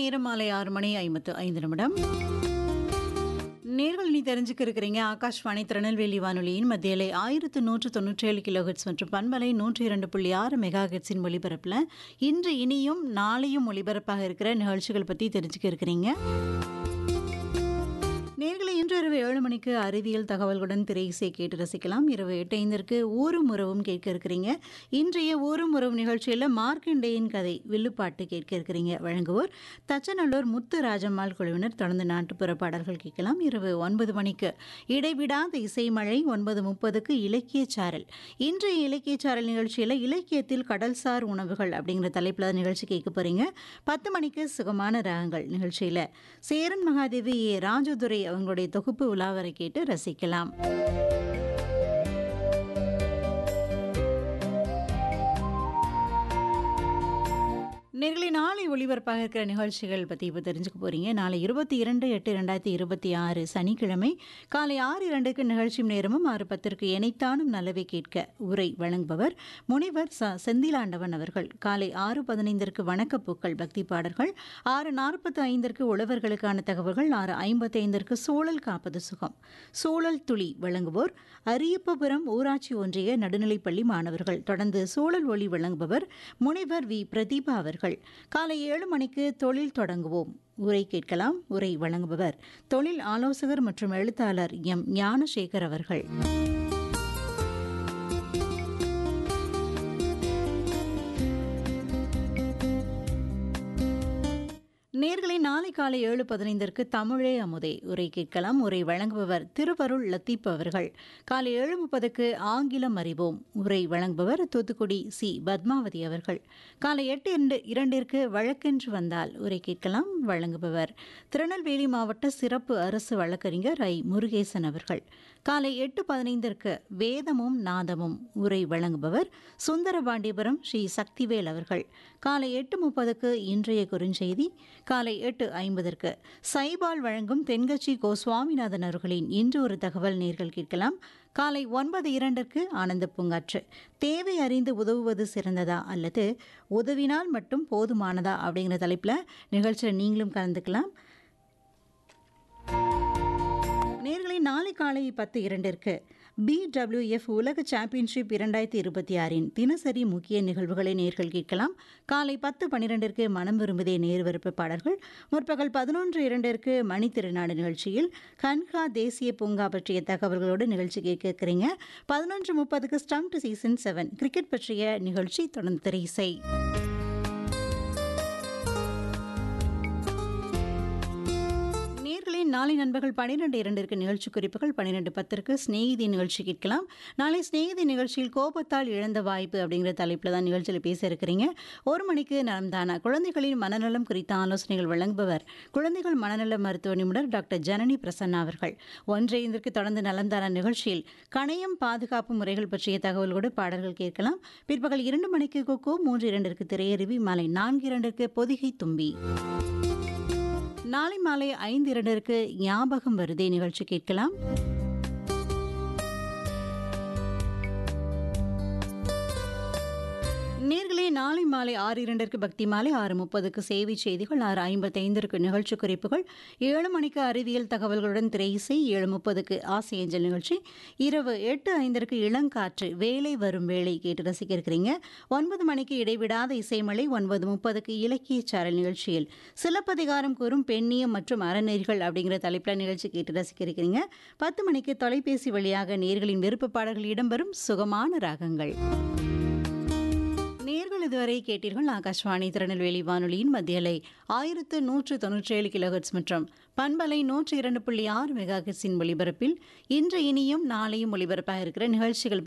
நேரம் மாலை ஆறு மணி ஐம்பத்து ஐந்து நிமிடம் நேர்கள் நீ தெரிஞ்சுக்க இருக்கிறீங்க ஆகாஷ்வாணி திருநெல்வேலி வானொலியின் மத்தியலை ஆயிரத்து நூற்று தொண்ணூற்றி ஏழு கிலோஹெட்ஸ் மற்றும் பண்பலை நூற்றி இரண்டு புள்ளி ஆறு மெகா ஹெட்ஸின் ஒலிபரப்பில் இன்று இனியும் நாளையும் ஒலிபரப்பாக இருக்கிற நிகழ்ச்சிகள் பற்றி தெரிஞ்சுக்க இருக்கிறீங்க நேர்களை இன்று இரவு ஏழு மணிக்கு அறிவியல் தகவல்களுடன் திரை இசை கேட்டு ரசிக்கலாம் இரவு எட்டு ஐந்திற்கு ஊரும் உறவும் கேட்க இருக்கிறீங்க இன்றைய ஊரும் உறவு நிகழ்ச்சியில் மார்க்கண்டேயின் கதை வில்லுப்பாட்டு கேட்க இருக்கிறீங்க வழங்குவோர் தச்சநல்லூர் முத்து ராஜம்மாள் குழுவினர் தொடர்ந்து நாட்டுப்புற பாடல்கள் கேட்கலாம் இரவு ஒன்பது மணிக்கு இடைவிடாத இசைமழை ஒன்பது முப்பதுக்கு இலக்கிய சாரல் இன்றைய இலக்கிய சாரல் நிகழ்ச்சியில் இலக்கியத்தில் கடல்சார் உணவுகள் அப்படிங்கிற தலைப்பில் தான் நிகழ்ச்சி கேட்க போறீங்க பத்து மணிக்கு சுகமான ராகங்கள் நிகழ்ச்சியில் சேரன் மகாதேவி ஏ ராஜதுரை அவங்களுடைய தொகுப்பு உலாவரை கேட்டு ரசிக்கலாம் நேர்களை நாளை ஒளிபரப்பாக இருக்கிற நிகழ்ச்சிகள் பற்றி இப்போ தெரிஞ்சுக்க போறீங்க நாளை இருபத்தி இரண்டு எட்டு ரெண்டாயிரத்தி இருபத்தி ஆறு சனிக்கிழமை காலை ஆறு இரண்டுக்கு நிகழ்ச்சி நேரமும் ஆறு பத்திற்கு இணைத்தானும் நல்லவை கேட்க உரை வழங்குபவர் முனிவர் ச செந்திலாண்டவன் அவர்கள் காலை ஆறு பதினைந்திற்கு வணக்கப்பூக்கள் பக்தி பாடல்கள் ஆறு நாற்பத்தி ஐந்திற்கு உழவர்களுக்கான தகவல்கள் ஆறு ஐம்பத்தி ஐந்திற்கு சூழல் காப்பது சுகம் சூழல் துளி வழங்குவோர் அரியப்பபுரம் ஊராட்சி ஒன்றிய நடுநிலைப்பள்ளி மாணவர்கள் தொடர்ந்து சூழல் ஒளி வழங்குபவர் முனைவர் வி பிரதீபா அவர்கள் காலை ஏழு மணிக்கு தொழில் தொடங்குவோம் உரை கேட்கலாம் உரை வழங்குபவர் தொழில் ஆலோசகர் மற்றும் எழுத்தாளர் எம் ஞானசேகர் அவர்கள் நேர்களை நாளை காலை ஏழு பதினைந்திற்கு தமிழே அமுதே உரை கேட்கலாம் உரை வழங்குபவர் திருவருள் லத்தீப் அவர்கள் காலை ஏழு முப்பதுக்கு ஆங்கிலம் அறிவோம் உரை வழங்குபவர் தூத்துக்குடி சி பத்மாவதி அவர்கள் காலை எட்டு இரண்டு இரண்டிற்கு வழக்கென்று வந்தால் உரை கேட்கலாம் வழங்குபவர் திருநெல்வேலி மாவட்ட சிறப்பு அரசு வழக்கறிஞர் ஐ முருகேசன் அவர்கள் காலை எட்டு பதினைந்திற்கு வேதமும் நாதமும் உரை வழங்குபவர் சுந்தரபாண்டியபுரம் ஸ்ரீ சக்திவேல் அவர்கள் காலை எட்டு முப்பதுக்கு இன்றைய குறுஞ்செய்தி காலை எட்டு ஐம்பதற்கு சைபால் வழங்கும் தென்கட்சி கோ சுவாமிநாதன் அவர்களின் இன்று ஒரு தகவல் நேர்கள் கேட்கலாம் காலை ஒன்பது இரண்டிற்கு ஆனந்த பூங்காற்று தேவை அறிந்து உதவுவது சிறந்ததா அல்லது உதவினால் மட்டும் போதுமானதா அப்படிங்கிற தலைப்பில் நிகழ்ச்சியில் நீங்களும் கலந்துக்கலாம் நேர்களை நாளை காலை பத்து இரண்டிற்கு பிடபிள்யூஎஃப் உலக சாம்பியன்ஷிப் இரண்டாயிரத்தி இருபத்தி ஆறின் தினசரி முக்கிய நிகழ்வுகளை நேர்கள் கேட்கலாம் காலை பத்து பன்னிரெண்டிற்கு மனம் விரும்புதே நேர்வரப்பு பாடல்கள் முற்பகல் பதினொன்று இரண்டிற்கு மணி திருநாடு நிகழ்ச்சியில் கன்ஹா தேசிய பூங்கா பற்றிய தகவல்களோடு நிகழ்ச்சி கேட்க இருக்கிறீங்க பதினொன்று முப்பதுக்கு ஸ்டம்ப் சீசன் செவன் கிரிக்கெட் பற்றிய நிகழ்ச்சி தொடர்ந்து திரை இசை நேர்களை நாளை நண்பர்கள் பன்னிரெண்டு இரண்டிற்கு நிகழ்ச்சி குறிப்புகள் பன்னிரெண்டு பத்திற்கு ஸ்நேகிதி நிகழ்ச்சி கேட்கலாம் நாளை ஸ்நேகிதி நிகழ்ச்சியில் கோபத்தால் இழந்த வாய்ப்பு அப்படிங்கிற தலைப்பில் தான் நிகழ்ச்சியில் பேச இருக்கிறீங்க ஒரு மணிக்கு நலம்தானா குழந்தைகளின் மனநலம் குறித்த ஆலோசனைகள் வழங்குபவர் குழந்தைகள் மனநல மருத்துவ நிபுணர் டாக்டர் ஜனனி பிரசன்னா அவர்கள் ஒன்றைந்திற்கு தொடர்ந்து நலம்தானா நிகழ்ச்சியில் கணையம் பாதுகாப்பு முறைகள் பற்றிய தகவல்களோடு பாடல்கள் கேட்கலாம் பிற்பகல் இரண்டு மணிக்கு கொக்கோ மூன்று இரண்டிற்கு திரையருவி மாலை நான்கு இரண்டிற்கு பொதிகை தும்பி நாளை மாலை ஐந்து இரண்டிற்கு ஞாபகம் வருதே நிகழ்ச்சி கேட்கலாம் நேர்களே நாளை மாலை ஆறு இரண்டிற்கு பக்தி மாலை ஆறு முப்பதுக்கு சேவை செய்திகள் ஆறு ஐம்பத்தி ஐந்திற்கு நிகழ்ச்சி குறிப்புகள் ஏழு மணிக்கு அறிவியல் தகவல்களுடன் திரை இசை ஏழு முப்பதுக்கு ஆசை ஏஞ்சல் நிகழ்ச்சி இரவு எட்டு ஐந்திற்கு இளங்காற்று வேலை வரும் வேலை கேட்டு ரசிக்க இருக்கிறீங்க ஒன்பது மணிக்கு இடைவிடாத இசைமலை ஒன்பது முப்பதுக்கு இலக்கிய சாரல் நிகழ்ச்சியில் சிலப்பதிகாரம் கூறும் பெண்ணியம் மற்றும் அறநெறிகள் அப்படிங்கிற தலைப்பில் நிகழ்ச்சி கேட்டு ரசிக்க இருக்கிறீங்க பத்து மணிக்கு தொலைபேசி வழியாக நேர்களின் விருப்ப பாடல்கள் இடம்பெறும் சுகமான ராகங்கள் நேர்கள் இதுவரை கேட்டீர்கள் ஆகாஷ்வாணி திருநெல்வேலி வானொலியின் மத்தியலை ஆயிரத்து நூற்று தொன்னூற்றி ஏழு கிலோஹெட்ஸ் மற்றும் பண்பலை நூற்றி இரண்டு புள்ளி ஆறு மெகா ஹெட்ஸின் ஒலிபரப்பில் இன்று இனியும் நாளையும் ஒலிபரப்பாக இருக்கிற நிகழ்ச்சிகள்